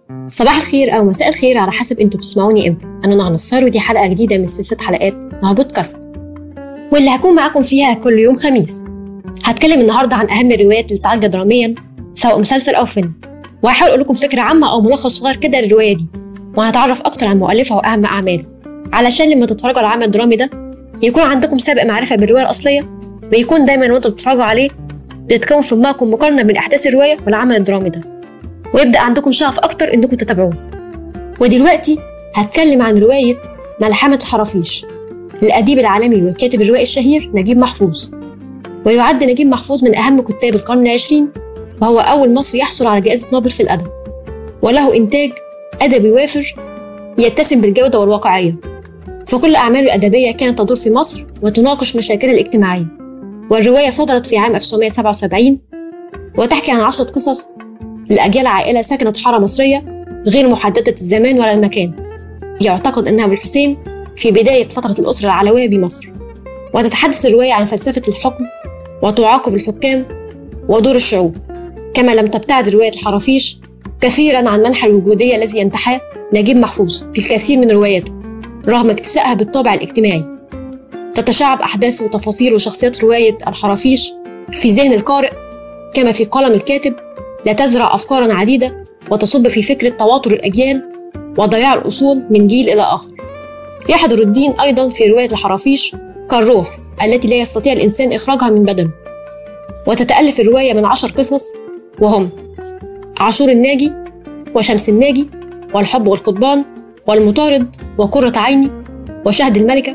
صباح الخير أو مساء الخير على حسب انتوا بتسمعوني امتى أنا نهى نصار ودي حلقة جديدة من سلسلة حلقات نهى بودكاست واللي هكون معاكم فيها كل يوم خميس هتكلم النهاردة عن أهم الروايات اللي اتعالجت دراميا سواء مسلسل أو فيلم وهحاول أقول لكم فكرة عامة أو ملخص صغير كده للرواية دي وهنتعرف أكتر عن مؤلفها وأهم أعماله علشان لما تتفرجوا على العمل الدرامي ده يكون عندكم سابق معرفة بالرواية الأصلية ويكون دايما وانتوا بتتفرجوا عليه بتتكون في دماغكم مقارنة بين أحداث الرواية والعمل الدرامي ده ويبدأ عندكم شغف أكتر إنكم تتابعوه ودلوقتي هتكلم عن رواية ملحمة الحرافيش للأديب العالمي والكاتب الروائي الشهير نجيب محفوظ ويعد نجيب محفوظ من أهم كتاب القرن العشرين وهو أول مصري يحصل على جائزة نوبل في الأدب وله إنتاج أدبي وافر يتسم بالجودة والواقعية فكل أعماله الأدبية كانت تدور في مصر وتناقش مشاكلها الاجتماعية والرواية صدرت في عام 1977 وتحكي عن عشرة قصص لأجيال عائلة سكنت حارة مصرية غير محددة الزمان ولا المكان يعتقد أنها بالحسين في بداية فترة الأسرة العلوية بمصر وتتحدث الرواية عن فلسفة الحكم وتعاقب الحكام ودور الشعوب كما لم تبتعد رواية الحرافيش كثيرا عن منحى الوجودية الذي ينتحاه نجيب محفوظ في الكثير من رواياته رغم اكتسائها بالطابع الاجتماعي تتشعب أحداث وتفاصيل وشخصيات رواية الحرافيش في ذهن القارئ كما في قلم الكاتب لا تزرع أفكارا عديدة وتصب في فكرة تواتر الأجيال وضياع الأصول من جيل إلى آخر يحضر الدين أيضا في رواية الحرافيش كالروح التي لا يستطيع الإنسان إخراجها من بدنه وتتألف الرواية من عشر قصص وهم عاشور الناجي وشمس الناجي والحب والقضبان والمطارد وقرة عيني وشهد الملكة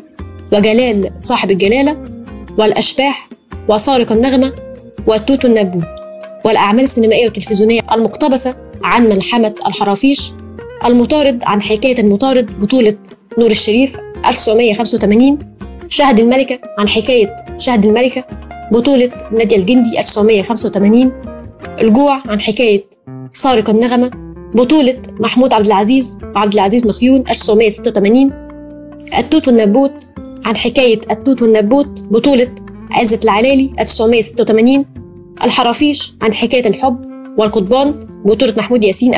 وجلال صاحب الجلالة والأشباح وسارق النغمة والتوت والنبوت والأعمال السينمائية والتلفزيونية المقتبسة عن ملحمة الحرافيش المطارد عن حكاية المطارد بطولة نور الشريف 1985 شهد الملكة عن حكاية شهد الملكة بطولة نادية الجندي 1985 الجوع عن حكاية سارق النغمة بطولة محمود عبد العزيز وعبد العزيز مخيون 1986 التوت والنبوت عن حكاية التوت والنبوت بطولة عزة العلالي 1986 الحرافيش عن حكاية الحب والقضبان بطولة محمود ياسين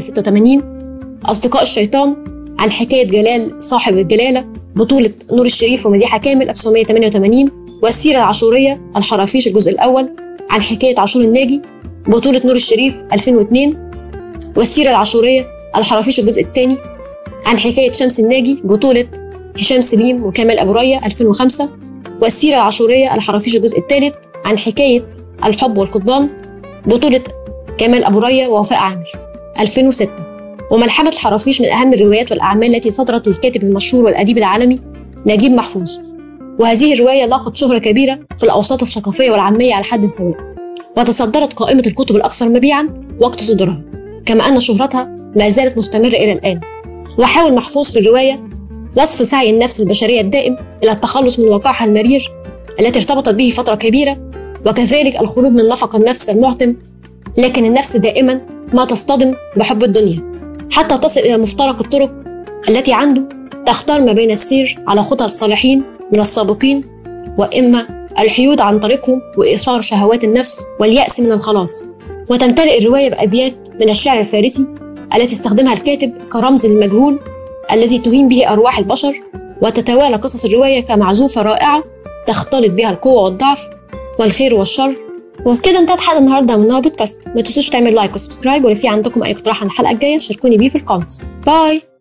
1986 أصدقاء الشيطان عن حكاية جلال صاحب الجلالة بطولة نور الشريف ومديحة كامل 1988 والسيرة العاشورية الحرافيش الجزء الأول عن حكاية عاشور الناجي بطولة نور الشريف 2002 والسيرة العاشورية الحرافيش الجزء الثاني عن حكاية شمس الناجي بطولة هشام سليم وكمال أبو ريا 2005 والسيرة العاشورية الحرافيش الجزء الثالث عن حكاية الحب والقضبان بطولة كمال أبو ريا ووفاء عامر 2006 وملحمة الحرافيش من أهم الروايات والأعمال التي صدرت للكاتب المشهور والأديب العالمي نجيب محفوظ وهذه الرواية لاقت شهرة كبيرة في الأوساط الثقافية والعامية على حد سواء وتصدرت قائمة الكتب الأكثر مبيعا وقت صدورها كما أن شهرتها ما زالت مستمرة إلى الآن وحاول محفوظ في الرواية وصف سعي النفس البشرية الدائم إلى التخلص من واقعها المرير التي ارتبطت به فترة كبيرة وكذلك الخروج من نفق النفس المعتم لكن النفس دائما ما تصطدم بحب الدنيا حتى تصل إلى مفترق الطرق التي عنده تختار ما بين السير على خطى الصالحين من السابقين وإما الحيود عن طريقهم وإثار شهوات النفس واليأس من الخلاص وتمتلئ الرواية بأبيات من الشعر الفارسي التي استخدمها الكاتب كرمز للمجهول الذي تهين به أرواح البشر وتتوالى قصص الرواية كمعزوفة رائعة تختلط بها القوة والضعف والخير والشر وبكده انتهت حلقة النهارده من نوع بودكاست ما تنسوش تعمل لايك وسبسكرايب ولو في عندكم اي اقتراح عن الحلقة الجاية شاركوني بيه في الكومنتس باي